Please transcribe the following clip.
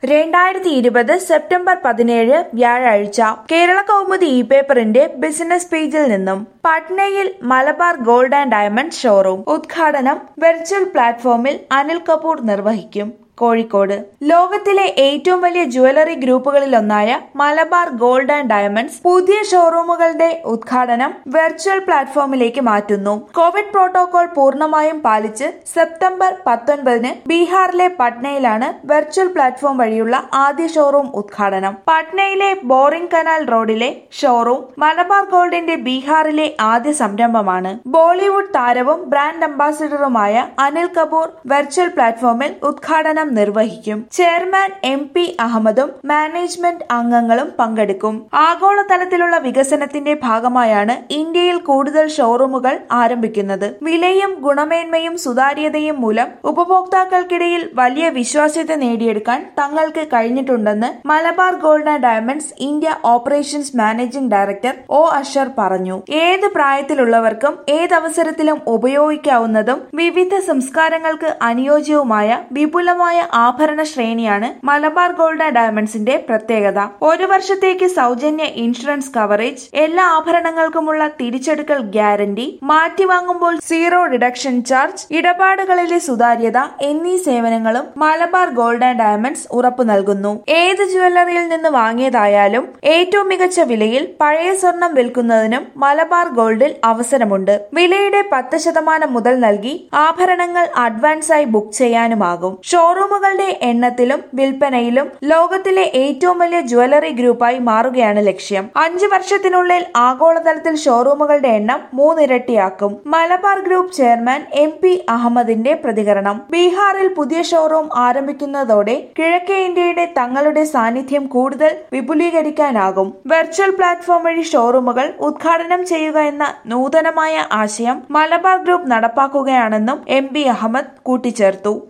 രണ്ടായിരത്തി ഇരുപത് സെപ്റ്റംബർ പതിനേഴ് വ്യാഴാഴ്ച കേരള കൗമുദി ഇ പേപ്പറിന്റെ ബിസിനസ് പേജിൽ നിന്നും പട്നയിൽ Malabar Gold and Diamond showroom ഉദ്ഘാടനം വെർച്വൽ പ്ലാറ്റ്ഫോമിൽ അനിൽ കപൂർ നിർവഹിക്കും കോഴിക്കോട് ലോകത്തിലെ ഏറ്റവും വലിയ ജുവലറി ഗ്രൂപ്പുകളിലൊന്നായ മലബാർ ഗോൾഡ് ആൻഡ് ഡയമണ്ട്സ് പുതിയ ഷോറൂമുകളുടെ ഉദ്ഘാടനം വെർച്വൽ പ്ലാറ്റ്ഫോമിലേക്ക് മാറ്റുന്നു കോവിഡ് പ്രോട്ടോകോൾ പൂർണ്ണമായും പാലിച്ച് സെപ്റ്റംബർ പത്തൊൻപതിന് ബീഹാറിലെ പട്നയിലാണ് വെർച്വൽ പ്ലാറ്റ്ഫോം വഴിയുള്ള ആദ്യ ഷോറൂം ഉദ്ഘാടനം പട്നയിലെ boring canal road showroom Malabar ഗോൾഡിന്റെ ബീഹാറിലെ ആദ്യ സംരംഭമാണ് ബോളിവുഡ് താരവും ബ്രാൻഡ് അംബാസിഡറുമായ അനിൽ കപൂർ വെർച്വൽ പ്ലാറ്റ്ഫോമിൽ ഉദ്ഘാടനം നിർവഹിക്കും ചെയർമാൻ എം പി അഹമ്മദും മാനേജ്മെന്റ് അംഗങ്ങളും പങ്കെടുക്കും ആഗോളതലത്തിലുള്ള വികസനത്തിന്റെ ഭാഗമായാണ് ഇന്ത്യയിൽ കൂടുതൽ ഷോറൂമുകൾ ആരംഭിക്കുന്നത് വിലയും ഗുണമേന്മയും സുതാര്യതയും മൂലം ഉപഭോക്താക്കൾക്കിടയിൽ വലിയ വിശ്വാസ്യത നേടിയെടുക്കാൻ തങ്ങൾക്ക് കഴിഞ്ഞിട്ടുണ്ടെന്ന് Malabar Gold and Diamonds India operations managing director O Asher പറഞ്ഞു ഏത് പ്രായത്തിലുള്ളവർക്കും ഏതവസരത്തിലും ഉപയോഗിക്കാവുന്നതും വിവിധ സംസ്കാരങ്ങൾക്ക് അനുയോജ്യവുമായ വിപുലമായ ആഭരണ ശ്രേണിയാണ് മലബാർ ഗോൾഡ് ആൻഡ് ഡയമണ്ട്സിന്റെ പ്രത്യേകത ഒരു വർഷത്തേക്ക് സൗജന്യ ഇൻഷുറൻസ് കവറേജ് എല്ലാ ആഭരണങ്ങൾക്കുമുള്ള തിരിച്ചെടുക്കൽ ഗ്യാരണ്ടി മാറ്റി വാങ്ങുമ്പോൾ സീറോ ഡിഡക്ഷൻ ചാർജ് ഇടപാടുകളിലെ സുതാര്യത എന്നീ സേവനങ്ങളും മലബാർ ഗോൾഡ് ആൻഡ് ഡയമണ്ട്സ് ഉറപ്പു നൽകുന്നു ഏത് ജുവല്ലറിയിൽ നിന്ന് വാങ്ങിയതായാലും ഏറ്റവും മികച്ച വിലയിൽ പഴയ സ്വർണം വിൽക്കുന്നതിനും മലബാർ ഗോൾഡിൽ അവസരമുണ്ട് വിലയുടെ പത്ത് ശതമാനം മുതൽ നൽകി ആഭരണങ്ങൾ അഡ്വാൻസായി ബുക്ക് ചെയ്യാനുമാകും ഷോറൂമുകളുടെ എണ്ണത്തിലും വിൽപ്പനയിലും ലോകത്തിലെ ഏറ്റവും വലിയ ജുവലറി ഗ്രൂപ്പായി മാറുകയാണ് ലക്ഷ്യം അഞ്ചു വർഷത്തിനുള്ളിൽ ആഗോളതലത്തിൽ ഷോറൂമുകളുടെ എണ്ണം മൂന്നിരട്ടിയാക്കും Malabar group chairman M P അഹമ്മദിന്റെ പ്രതികരണം ബീഹാറിൽ പുതിയ ഷോറൂം ആരംഭിക്കുന്നതോടെ കിഴക്കേ ഇന്ത്യയുടെ തങ്ങളുടെ സാന്നിധ്യം കൂടുതൽ വിപുലീകരിക്കാനാകും വെർച്വൽ പ്ലാറ്റ്ഫോം വഴി ഷോറൂമുകൾ ഉദ്ഘാടനം ചെയ്യുക എന്ന നൂതനമായ ആശയം മലബാർ ഗ്രൂപ്പ് നടപ്പാക്കുകയാണെന്നും എം പി അഹമ്മദ് കൂട്ടിച്ചേർത്തു